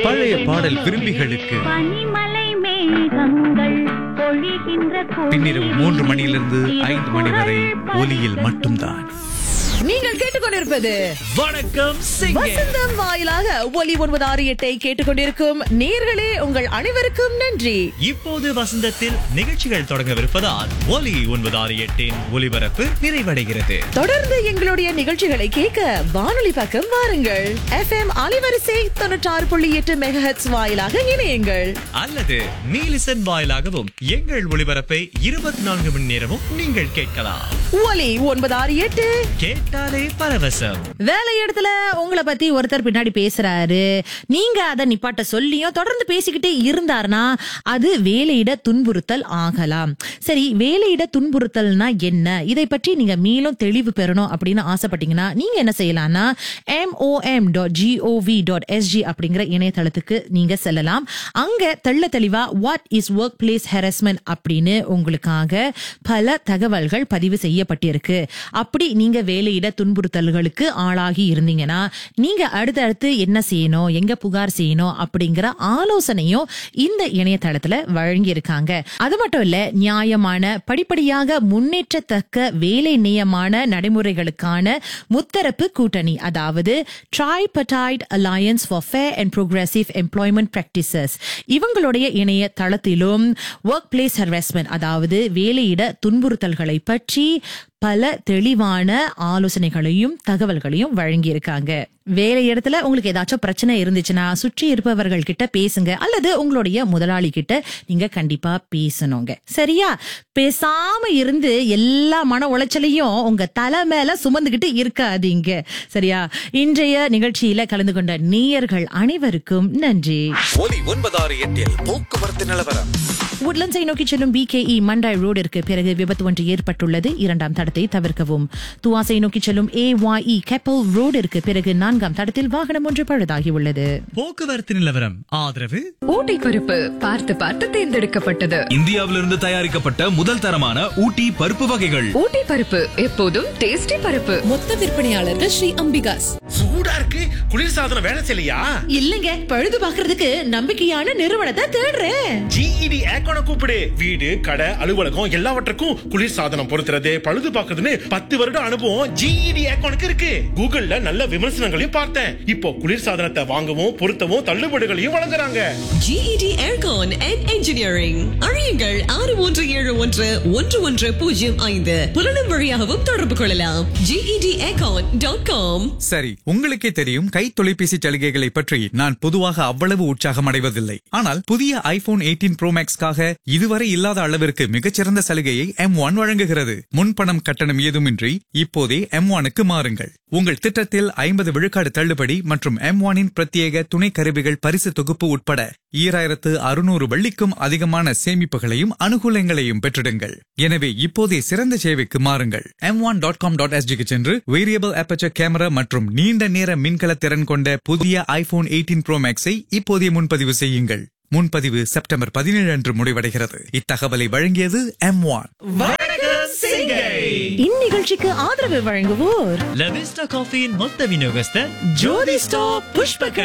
பழைய பாடல் விரும்பிகளுக்கு பனிமலை மேகங்கள் பொழிகின்ற பின்னிரவு மூன்று மணியிலிருந்து ஐந்து மணி வரை ஒலியில் மட்டும்தான் நீங்கள் கேட்டுக்கொண்டிருப்பது வணக்கம் சிங்கே வசந்தம் வாயிலாக ஒலி ஒன்பது ஆறு எட்டை கேட்டுக்கொண்டிருக்கும் நேர்களே உங்கள் அனைவருக்கும் நன்றி இப்போது வசந்தத்தில் நிகழ்ச்சிகள் தொடங்கவிருப்பதால் ஒலி ஒன்பது ஆறு எட்டின் ஒலிபரப்பு நிறைவடைகிறது தொடர்ந்து எங்களுடைய நிகழ்ச்சிகளை கேட்க வானொலி பக்கம் வாருங்கள் எஃப்எம் அலைவரிசை தொண்ணூற்றாறு புள்ளி எட்டு மெகஹெட்ஸ் வாயிலாக இணையுங்கள் அல்லது நீலிசன் வாயிலாகவும் எங்கள் ஒளிபரப்பை இருபத்தி நான்கு மணி நேரமும் நீங்கள் கேட்கலாம் ஒலி ஒன்பது ஆறு எட்டு கேட்டாலே பரவசம் வேலை இடத்துல உங்களை பத்தி ஒருத்தர் பின்னாடி பேசுறாரு நீங்க அதை நிப்பாட்ட சொல்லியும் தொடர்ந்து பேசிக்கிட்டே இருந்தாருன்னா அது வேலையிட துன்புறுத்தல் ஆகலாம் சரி வேலையிட துன்புறுத்தல்னா என்ன இதை பற்றி நீங்க மேலும் தெளிவு பெறணும் அப்படின்னு ஆசைப்பட்டீங்கன்னா நீங்க என்ன செய்யலாம்னா M O M dot G O V dot S G அப்படிங்கிற இணையதளத்துக்கு நீங்க செல்லலாம் அங்க தெள்ள தெளிவா what is workplace harassment அப்படின்னு உங்களுக்காக பல தகவல்கள் பதிவு செய்யப்பட்டிருக்கு அப்படி நீங்க வேலையிட துன்புறுத்தல்களுக்கு ஆளாகி இருந்தீங்கன்னா நீங்க அடுத்தடுத்து என்ன செய்யணும் எங்க புகார் செய்யணும் அப்படிங்கிற ஆலோசனையும் இந்த இணையதளத்துல வழங்கி இருக்காங்க அது மட்டும் இல்ல நியாயமான படிப்படியாக முன்னேற்றத்தக்க வேலை நியமான நடைமுறைகளுக்கான முத்தரப்பு கூட்டணி அதாவது tripartite alliance for fair and progressive employment practices இவங்களுடைய இணைய தளத்திலும் ஒர்க் பிளேஸ் ஹரஸ்மெண்ட் அதாவது வேலையிட துன்புறுத்தல்களை பற்றி பல தெளிவான ஆலோசனைகளையும் தகவல்களையும் வழங்கி இருக்காங்க வேலை இடத்துல உங்களுக்கு ஏதாச்சும் பிரச்சனை இருந்துச்சுன்னா சுற்றி இருப்பவர்கள் கிட்ட பேசுங்க அல்லது உங்களுடைய முதலாளி கிட்ட நீங்க கண்டிப்பா பேசணுங்க சரியா பேசாம இருந்து எல்லா மன உளைச்சலையும் உங்க தலை மேல சுமந்துகிட்டு இருக்காதீங்க சரியா இன்றைய நிகழ்ச்சியில கலந்து கொண்ட நேயர்கள் அனைவருக்கும் நன்றி ஒலி ஒன்பதாறு எட்டில் போக்குவரத்து நிலவரம் உட்லண்ட்ஸை நோக்கி செல்லும் பிகேஇ மண்டாய் ரோடிற்கு பிறகு விபத்து ஒன்று ஏற்பட்டுள்ளது இரண்டாம் தடத்தை தவிர்க்கவும் துவாசை நோக்கி செல்லும் ஏஒய்இ கெப்பல் ரோடிற்கு பிறகு நான்காம் தடத்தில் வாகனம் ஒன்று பழுதாகியுள்ளது போக்குவரத்து நிலவரம் ஆதரவு ஊட்டி பருப்பு பார்த்து பார்த்து தேர்ந்தெடுக்கப்பட்டது இந்தியாவிலிருந்து தயாரிக்கப்பட்ட முதல் தரமான ஊட்டி பருப்பு வகைகள் ஊட்டி பருப்பு எப்போதும் டேஸ்டி பருப்பு மொத்த விற்பனையாளர்கள் ஸ்ரீ அம்பிகாஸ் சூடா இருக்கு குளிர்சாதனம் வேலை செய்யலையா இல்லங்க பழுது பாக்குறதுக்கு நம்பிக்கையான நிறுவனத்தை தேடுறேன் ஜிஇடி ஏக்கோன கூப்பிடு வீடு கடை அலுவலகம் எல்லாவற்றுக்கும் குளிர்சாதனம் பொருத்துறது பழுது பார்க்கறதுன்னு பத்து வருட அனுபவம் ஜிஇடி ஏக்கோனுக்கு இருக்கு கூகுள்ல நல்ல விமர்சனங்களையும் பார்த்தேன் இப்போ குளிர்சாதனத்தை வாங்கவும் பொருத்தவும் தள்ளுபடிகளையும் வழங்குறாங்க GED Aircon and Engineering அறியுங்கள் ஆறு மூன்று ஏழு ஒன்று ஒன்று ஒன்று பூஜ்ஜியம் ஐந்து புலனும் வழியாகவும் தொடர்பு கொள்ளலாம் GED Aircon டாட் காம் சரி உங்களுக்கே தெரியும் கை தொலைபேசி சலுகைகளை பற்றி நான் பொதுவாக அவ்வளவு உற்சாகம் அடைவதில்லை ஆனால் புதிய ஐபோன் 18 ப்ரோ மேக்ஸ்க்காக இதுவரை இல்லாத அளவிற்கு மிகச்சிறந்த சலுகையை எம் ஒன் வழங்குகிறது முன்பணம் கட்டணம் ஏதுமின்றி இப்போதே எம் ஒனுக்கு மாறுங்கள் உங்கள் திட்டத்தில் ஐம்பது விழுக்காடு தள்ளுபடி மற்றும் எம் ஒனின் பிரத்யேக துணை கருவிகள் பரிசு தொகுப்பு உட்பட ஈராயிரத்து அறுநூறு வெள்ளிக்கும் அதிகமான சேமிப்புகளையும் அனுகூலங்களையும் பெற்றிடுங்கள் எனவே இப்போதே சிறந்த சேவைக்கு மாறுங்கள் M one dot com dot எஸ்ஜிக்கு சென்று வேரியபிள் அபச்சர் கேமரா மற்றும் நீண்ட நேர மின்கல திறன் கொண்ட புதிய ஐபோன் 18 ப்ரோ மேக்ஸை இப்போதே முன்பதிவு செய்யுங்கள் முன்பதிவு செப்டம்பர் பதினேழு அன்று முடிவடைகிறது இத்தகவலை வழங்கியது எம் ஒன் இந்நிகழ்ச்சிக்கு ஆதரவு வழங்குவோர் லவிஸ்டா காஃபியின் மொத்த விநியோகஸ்தர் ஜோதி ஸ்டாப் புஷ்ப